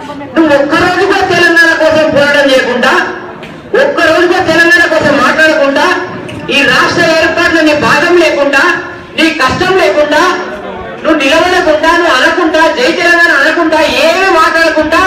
నువ్వు ఒక్కరోజు కూడా తెలంగాణ కోసం పోరాటం చేయకుండా ఒక్కరోజు కూడా తెలంగాణ కోసం మాట్లాడకుండా ఈ రాష్ట్ర ఏర్పాటులో నీ భాగం లేకుండా నీ కష్టం లేకుండా నువ్వు నిలబడకుండా నువ్వు అనకుండా జై తెలంగాణ అనకుండా ఏమీ మాట్లాడకుండా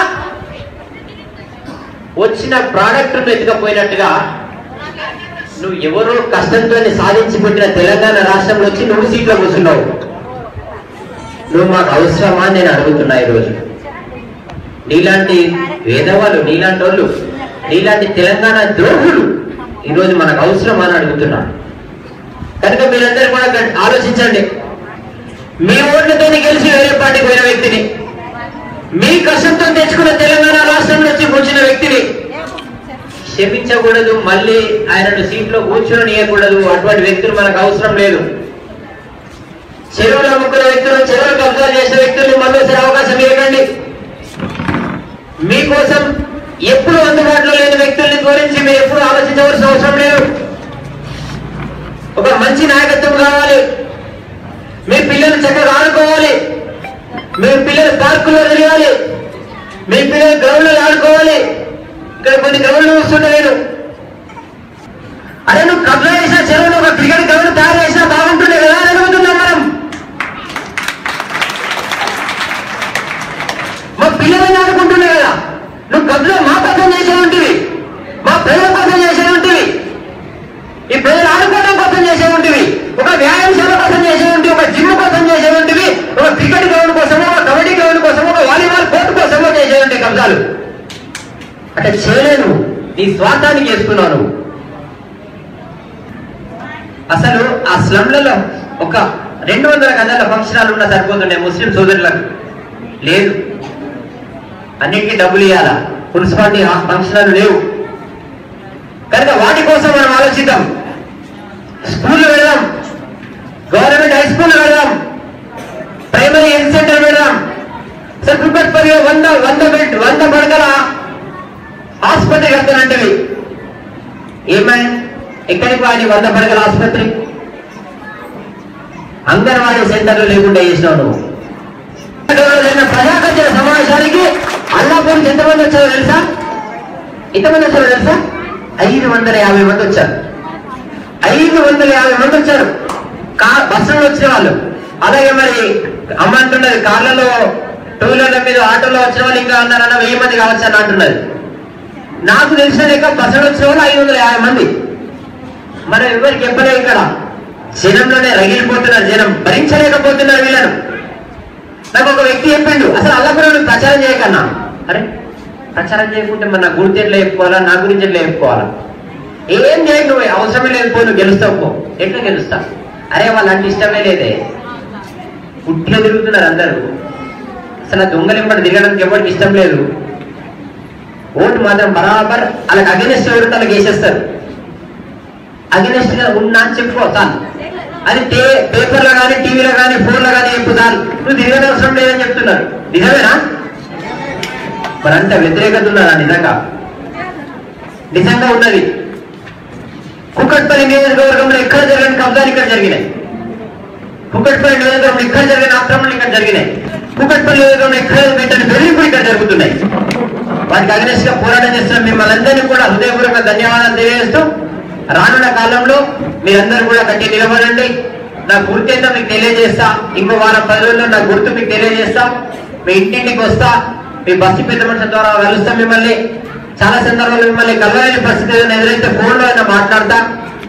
వచ్చిన ప్రోడక్ట్ ఎత్తుకపోయినట్టుగా నువ్వు ఎవరో కష్టంతో సాధించి పెట్టిన తెలంగాణ రాష్ట్రంలో వచ్చి నువ్వు సీట్లో కూర్చున్నావు నువ్వు మాకు అవసరమా అని నేను అడుగుతున్నా ఈరోజు నీలాంటి వేదవాళ్ళు నీలాంటి వాళ్ళు నీలాంటి తెలంగాణ ద్రోహులు ఈరోజు మనకు అవసరమా అని అడుగుతున్నా కనుక మీరందరూ కూడా గట్- ఆలోచించండి మీ ఓట్లతో గెలిచి వేరే పార్టీకి పోయిన వ్యక్తిని మీ కష్టంతో తెచ్చుకున్న తెలంగాణ రాష్ట్రం నుంచి కూర్చున్న వ్యక్తిని క్షమించకూడదు మళ్ళీ ఆయనను సీట్లో కూర్చొనియకూడదు అటువంటి వ్యక్తులు మనకు అవసరం లేదు చెరువులు అమ్ముకున్న వ్యక్తులు చెరువులు కబ్జా చేసిన వ్యక్తుల్ని మళ్ళీసారి అవకాశం ఇవ్వకండి మీకోసం ఎప్పుడు అందుబాటులో లేని వ్యక్తుల్ని గురించి మీరు ఎప్పుడు ఆలోచించవలసిన అవసరం లేదు ఒక మంచి నాయకత్వం కావాలి మీ పిల్లలు చక్కగా ఆడుకోవాలి మీ పిల్లలు పార్కుల్లో తిరగాలి మీ పిల్లలు గ్రౌండ్లో ఆడుకోవాలి ఇక్కడ కొన్ని గ్రౌండ్లు చూస్తుంటే నేను అరే నువ్వు కబ్జా చేసిన చెరువును ఒక క్రికెట్ గ్రౌండ్ తయారు చేసినా బాగుంటుండే కదా అని అడుగుతున్నాం మనం మా పిల్లలని ఆడుకుంటుండే కదా నువ్వు కబ్జా మా కోసం చేసే ఉంటివి మా ప్రజల కోసం చేసే ఉంటివి ఈ ప్రజలు ఆడుకోవడం కోసం చేసే ఉంటివి ఒక వ్యాయామశాల కోసం చేసే ఉంటివి ఒక జిమ్ కోసం చేసే ఉంటివి ఒక క్రికెట్ గ్రౌండ్ కోసమో ఒక కబడ్డీ గ్రౌండ్ కోసమో ఒక వాలీబాల్ కోర్టు కోసమో చేసే ఉంటాయి కబ్జాలు అంటే చేయలేను నీ స్వార్థానికి చేసుకున్నావు నువ్వు అసలు ఆ స్లమ్లలో ఒక రెండు వందల గజాల ఫంక్షన్ హాల్ ఉన్నా సరిపోతుండే ముస్లిం సోదరులకు లేదు అన్నిటికీ డబ్బులు ఇవ్వాలా మున్సిపాలిటీ ఫంక్షన్ హాల్ లేవు కనుక వాటి కోసం మనం ఆలోచిద్దాం స్కూల్ వెళ్దాం గవర్నమెంట్ హై స్కూల్ వెళ్దాం ప్రైమరీ హెల్త్ సెంటర్ వెళ్దాం సార్ కుక్కట్పల్లి వంద వంద బెడ్ వంద పడగల ఆసుపత్రి కడతానంటవి ఏమై ఎక్కడికి వాడి వంద పడగల ఆసుపత్రి అంగన్వాడీ సెంటర్లు లేకుండా చేసినావు నువ్వు జరిగిన ప్రజాకర్షణ సమావేశానికి అల్లాపూర్ నుంచి ఎంతమంది వచ్చారో తెలుసా ఎంతమంది వచ్చారో తెలుసా ఐదు వందల యాభై మంది వచ్చారు ఐదు వందల యాభై మంది వచ్చారు కా బస్సులో వచ్చిన వాళ్ళు అలాగే మరి అమ్మ అంటున్నది కార్లలో టూ వీలర్ల మీద ఆటోలో వచ్చిన వాళ్ళు ఇంకా అన్నారన్న వెయ్యి మంది కావచ్చు అని అంటున్నది నాకు తెలిసిన లెక్క బస్సులో వచ్చిన వాళ్ళు ఐదు వందల యాభై మంది మనం ఎవరికి చెప్పలేదు ఇక్కడ జనంలోనే రగిలిపోతున్నారు జనం భరించలేకపోతున్నారు వీళ్ళను నాకు ఒక వ్యక్తి చెప్పిండు అసలు అల్లపురం ప్రచారం చేయకన్నా అరే ప్రచారం చేయకుంటే మన నా గురించి ఎట్లా చెప్పుకోవాలా నా గురించి ఎట్లా చెప్పుకోవాలా ఏం చేయకు నువ్వు అవసరమే లేదు పో నువ్వు గెలుస్తావు పో ఎట్లా గెలుస్తా అరే వాళ్ళంటే ఇష్టమే లేదే పుట్టిన తిరుగుతున్నారు అందరూ అసలు ఆ దొంగలింపటి తిరగడానికి ఎవరికి ఇష్టం లేదు ఓటు మాత్రం బరాబర్ వాళ్ళకి అగెనెస్ట్ ఎవరు వాళ్ళకి వేసేస్తారు అగెనెస్ట్ గా ఉన్నా అని చెప్పుకో చాలు అది టే పేపర్లో కానీ టీవీలో కానీ ఫోన్లో కానీ చెప్పు చాలు నువ్వు తిరగని అవసరం లేదని చెప్తున్నారు నిజమేనా మరి అంత వ్యతిరేకత ఉన్నదా నిజంగా నిజంగా ఉన్నది కుక్కట్పల్లి నియోజకవర్గంలో ఎక్కడ జరిగిన కబ్జాలు ఇక్కడ జరిగినాయి కుక్కట్పల్లి నియోజకవర్గంలో ఇక్కడ జరిగిన ఆక్రమణలు ఇక్కడ జరిగినాయి కుక్కట్పల్లి నియోజకవర్గంలో ఎక్కడ పెట్టని బెదిరింపులు ఇక్కడ జరుగుతున్నాయి వాటికి అగ్రెస్ గా పోరాటం చేస్తున్న మిమ్మల్ని అందరినీ కూడా హృదయపూర్వక ధన్యవాదాలు తెలియజేస్తూ రానున్న కాలంలో మీరందరూ కూడా గట్టి నిలబడండి నా గుర్తు ఏంటో మీకు తెలియజేస్తా ఇంకో వారం పది రోజుల్లో నా గుర్తు మీకు తెలియజేస్తా మీ ఇంటింటికి వస్తా మీ బస్సు పెద్ద మనుషుల ద్వారా కలుస్తాం మిమ్మల్ని చాలా సందర్భాల్లో మిమ్మల్ని కలవలేని పరిస్థితి ఏదైనా ఎదురైతే ఫోన్లో అయినా మాట్లాడతా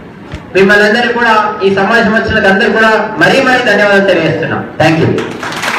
మిమ్మల్ని అందరినీ కూడా ఈ సమావేశం వచ్చినందుకు అందరూ కూడా మరీ మరీ ధన్యవాదాలు తెలియజేస్తున్నాం థ్యాంక్ యూ